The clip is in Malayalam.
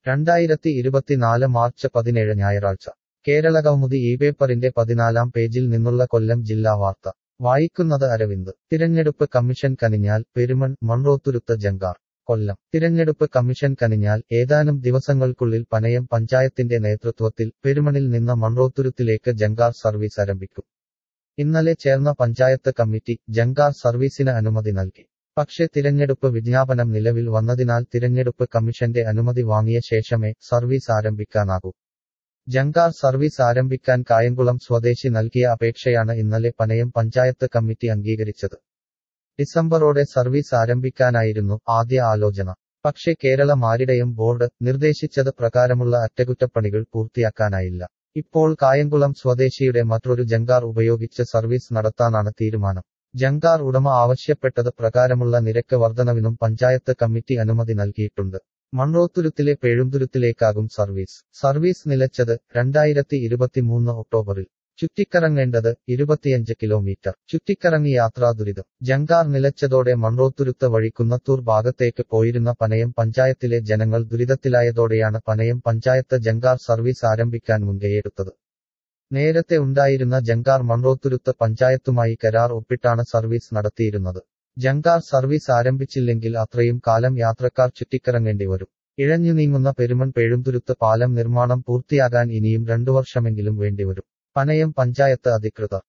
രണ്ടായിരത്തി ഇരുപത്തിനാല് മാർച്ച് പതിനേഴ് ഞായറാഴ്ച കേരളകൗമുദി ഈ പേപ്പറിന്റെ പതിനാലാം പേജിൽ നിന്നുള്ള കൊല്ലം ജില്ലാ വാർത്ത വായിക്കുന്നത് അരവിന്ദ് തിരഞ്ഞെടുപ്പ് കമ്മീഷൻ കനിഞ്ഞാൽ പെരുമൺ മൺറോത്തുരുത്ത് ജങ്കാർ കൊല്ലം തിരഞ്ഞെടുപ്പ് കമ്മീഷൻ കനിഞ്ഞാൽ ഏതാനും ദിവസങ്ങൾക്കുള്ളിൽ പനയം പഞ്ചായത്തിന്റെ നേതൃത്വത്തിൽ പെരുമണിൽ നിന്ന് മൺറോത്തുരുത്തിലേക്ക് ജങ്കാർ സർവീസ് ആരംഭിക്കും ഇന്നലെ ചേർന്ന പഞ്ചായത്ത് കമ്മിറ്റി ജങ്കാർ സർവീസിന് അനുമതി നൽകി പക്ഷേ തിരഞ്ഞെടുപ്പ് വിജ്ഞാപനം നിലവിൽ വന്നതിനാൽ തിരഞ്ഞെടുപ്പ് കമ്മീഷന്റെ അനുമതി വാങ്ങിയ ശേഷമേ സർവീസ് ആരംഭിക്കാനാകൂ ജങ്കാർ സർവീസ് ആരംഭിക്കാൻ കായംകുളം സ്വദേശി നൽകിയ അപേക്ഷയാണ് ഇന്നലെ പനയം പഞ്ചായത്ത് കമ്മിറ്റി അംഗീകരിച്ചത് ഡിസംബറോടെ സർവീസ് ആരംഭിക്കാനായിരുന്നു ആദ്യ ആലോചന പക്ഷേ കേരള മാരിടയം ബോർഡ് നിർദ്ദേശിച്ചത് പ്രകാരമുള്ള അറ്റകുറ്റപ്പണികൾ പൂർത്തിയാക്കാനായില്ല ഇപ്പോൾ കായംകുളം സ്വദേശിയുടെ മറ്റൊരു ജങ്കാർ ഉപയോഗിച്ച് സർവീസ് നടത്താനാണ് തീരുമാനം ജങ്കാർ ഉടമ ആവശ്യപ്പെട്ടത് പ്രകാരമുള്ള നിരക്ക് വർധനവിനും പഞ്ചായത്ത് കമ്മിറ്റി അനുമതി നൽകിയിട്ടുണ്ട് മൺറോത്തുരുത്തിലെ പേഴുന്തുരുത്തിലേക്കാകും സർവീസ് സർവീസ് നിലച്ചത് രണ്ടായിരത്തി ഇരുപത്തിമൂന്ന് ഒക്ടോബറിൽ ചുറ്റിക്കറങ്ങേണ്ടത് ഇരുപത്തിയഞ്ച് കിലോമീറ്റർ ചുറ്റിക്കറങ്ങി യാത്രാ ദുരിതം ജങ്കാർ നിലച്ചതോടെ മൺറോത്തുരുത്ത് വഴി കുന്നത്തൂർ ഭാഗത്തേക്ക് പോയിരുന്ന പനയം പഞ്ചായത്തിലെ ജനങ്ങൾ ദുരിതത്തിലായതോടെയാണ് പനയം പഞ്ചായത്ത് ജങ്കാർ സർവീസ് ആരംഭിക്കാൻ മുൻകൈയെടുത്തത് നേരത്തെ ഉണ്ടായിരുന്ന ജങ്കാർ മൺറോത്തുരുത്ത് പഞ്ചായത്തുമായി കരാർ ഒപ്പിട്ടാണ് സർവീസ് നടത്തിയിരുന്നത് ജങ്കാർ സർവീസ് ആരംഭിച്ചില്ലെങ്കിൽ അത്രയും കാലം യാത്രക്കാർ ചുറ്റിക്കറങ്ങേണ്ടി വരും ഇഴഞ്ഞു നീങ്ങുന്ന പെരുമൺ പേഴുംതുരുത്ത് പാലം നിർമ്മാണം പൂർത്തിയാകാൻ ഇനിയും രണ്ടു വർഷമെങ്കിലും വേണ്ടിവരും പനയം പഞ്ചായത്ത് അധികൃതർ